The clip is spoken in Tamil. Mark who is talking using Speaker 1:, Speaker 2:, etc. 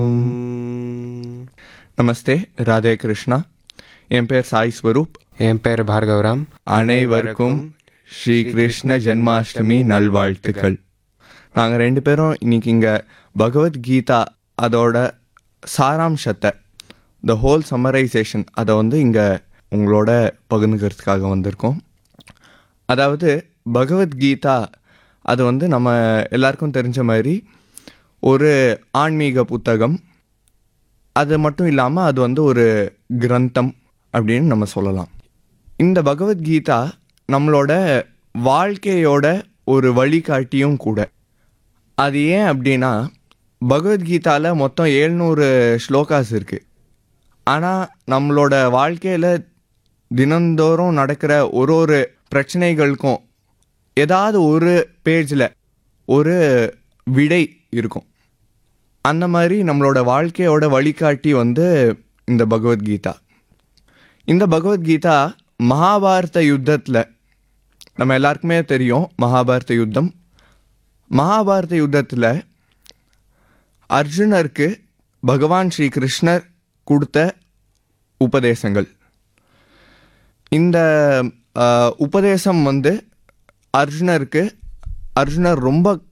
Speaker 1: நமஸ்தே ராதே கிருஷ்ணா என் பேர் சாய் ஸ்வரூப்
Speaker 2: என் பேர் பார்கவராம்
Speaker 1: அனைவருக்கும் ஸ்ரீ கிருஷ்ண ஜென்மாஷ்டமி நல்வாழ்த்துக்கள் நாங்கள் ரெண்டு பேரும் இன்னைக்கு இங்கே பகவத்கீதா அதோட சாராம்சத்தை த ஹோல் சம்மரைசேஷன் அதை வந்து இங்கே உங்களோட பகிர்ந்துக்கிறதுக்காக வந்திருக்கோம் அதாவது பகவத்கீதா அது வந்து நம்ம எல்லாருக்கும் தெரிஞ்ச மாதிரி ஒரு ஆன்மீக புத்தகம் அது மட்டும் இல்லாமல் அது வந்து ஒரு கிரந்தம் அப்படின்னு நம்ம சொல்லலாம் இந்த பகவத்கீதா நம்மளோட வாழ்க்கையோட ஒரு வழிகாட்டியும் கூட அது ஏன் அப்படின்னா பகவத்கீதாவில் மொத்தம் ஏழ்நூறு ஸ்லோகாஸ் இருக்குது ஆனால் நம்மளோட வாழ்க்கையில் தினந்தோறும் நடக்கிற ஒரு ஒரு பிரச்சனைகளுக்கும் ஏதாவது ஒரு பேஜில் ஒரு விடை இருக்கும் அந்த மாதிரி நம்மளோட வாழ்க்கையோட வழிகாட்டி வந்து இந்த பகவத்கீதா இந்த பகவத்கீதா மகாபாரத யுத்தத்தில் நம்ம எல்லாருக்குமே தெரியும் மகாபாரத யுத்தம் மகாபாரத யுத்தத்தில் அர்ஜுனருக்கு பகவான் ஸ்ரீ கிருஷ்ணர் கொடுத்த உபதேசங்கள் இந்த அஹ், உபதேசம் வந்து அர்ஜுனருக்கு அர்ஜுனர் ரொம்ப